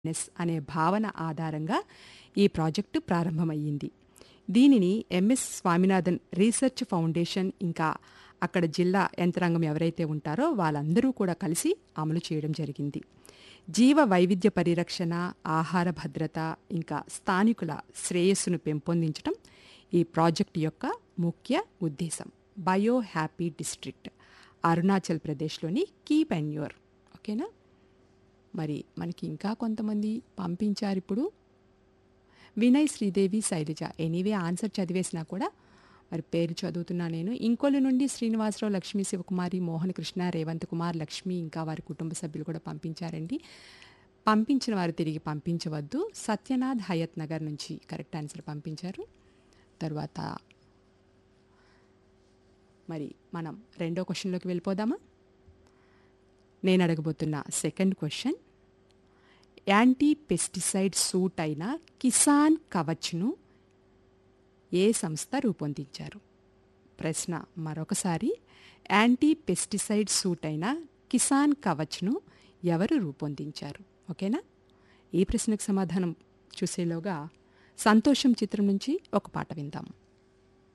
Nes అనే భావన ఆధారంగా ఈ ప్రాజెక్టు ప్రారంభమయ్యింది దీనిని ఎంఎస్ స్వామినాథన్ రీసెర్చ్ ఫౌండేషన్ ఇంకా అక్కడ జిల్లా యంత్రాంగం ఎవరైతే ఉంటారో వాళ్ళందరూ కూడా కలిసి అమలు చేయడం జరిగింది జీవ వైవిధ్య పరిరక్షణ ఆహార భద్రత ఇంకా స్థానికుల శ్రేయస్సును పెంపొందించడం ఈ ప్రాజెక్టు యొక్క ముఖ్య ఉద్దేశం బయో హ్యాపీ డిస్ట్రిక్ట్ అరుణాచల్ ప్రదేశ్లోని కీప్ అండ్ యూర్ ఓకేనా మరి మనకి ఇంకా కొంతమంది పంపించారు ఇప్పుడు వినయ్ శ్రీదేవి శైలజ ఎనీవే ఆన్సర్ చదివేసినా కూడా మరి పేరు చదువుతున్నా నేను ఇంకొల్లు నుండి శ్రీనివాసరావు లక్ష్మీ శివకుమారి మోహన్ కృష్ణ రేవంత్ కుమార్ లక్ష్మి ఇంకా వారి కుటుంబ సభ్యులు కూడా పంపించారండి పంపించిన వారు తిరిగి పంపించవద్దు సత్యనాథ్ హయత్ నగర్ నుంచి కరెక్ట్ ఆన్సర్ పంపించారు తర్వాత మరి మనం రెండో క్వశ్చన్లోకి వెళ్ళిపోదామా నేను అడగబోతున్న second question anti pesticide suit అయిన కిసాన్ కవచ్ను ఏ సంస్థ రూపొందించారు ప్రశ్న మరొకసారి యాంటీ పెస్టిసైడ్ సూట్ అయిన కిసాన్ కవచ్ను ఎవరు రూపొందించారు ఓకేనా ఈ ప్రశ్నకు సమాధానం చూసేలోగా సంతోషం చిత్రం నుంచి ఒక పాట విందాం